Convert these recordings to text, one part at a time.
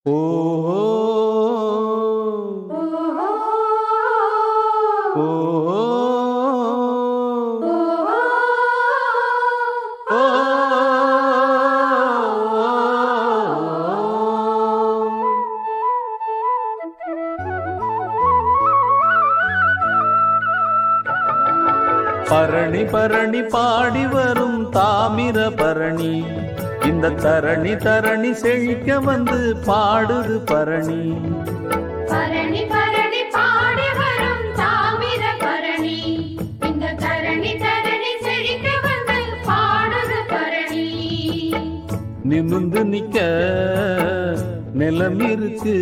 ஓ ஓ பரணி பரணி பாடி வரும் தாமிர பரணி இந்த தரணி தரணி செழிக்க வந்து பாடுது பரணி பரணி பரணி பாடி வரும் தாமிர பரணி இந்த தரணி தரணி செழிக்க வந்து பாடுது பரணி நிமிந்து நிக்க நிலம் இருக்கு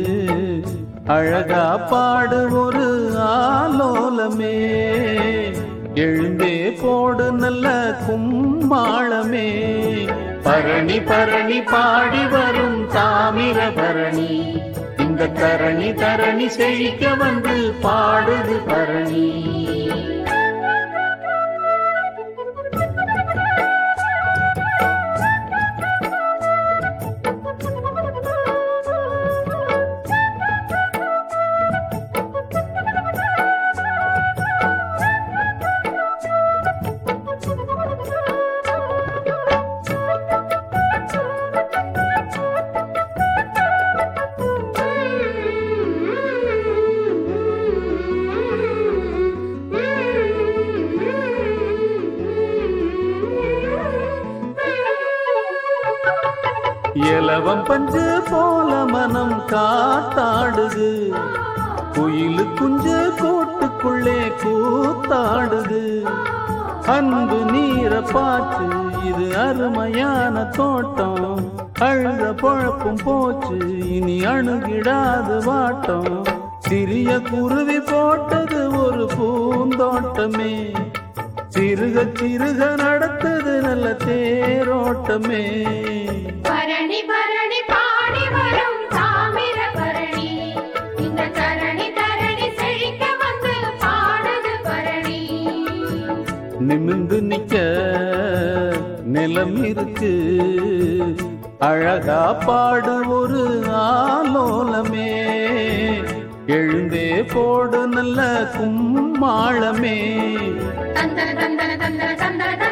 அழகா பாடு ஒரு ஆலோலமே எழுந்தே போடு நல்ல கும்மாளமே பரணி பரணி பாடி வரும் தாமிர பரணி இந்த தரணி தரணி செழிக்க வந்து பாடுது பரணி இலவம் பஞ்சு போல மனம் காத்தாடுது குயிலு குஞ்சு கூட்டுக்குள்ளே கூத்தாடுது அன்பு நீர பார்த்து இது அருமையான தோட்டம் அழுத பொழப்பும் போச்சு இனி அணுகிடாது வாட்டம் சிறிய குருவி போட்டது ஒரு பூந்தோட்டமே சிறுக சிறுக நடத்தது நல்ல தேரோட்டமே பரணி பரணி பாடி வரும் தாமிர பரணி இந்த தரணி தரணி செழிக்க வந்து பாடுது பரணி நிமிந்து நிக்க நிலம் இருக்கு அழகா பாடு ஒரு ஆலோலமே எழுந்தே போடு நல்ல கும்மாளமே தந்தன தந்தன தந்தன தந்தன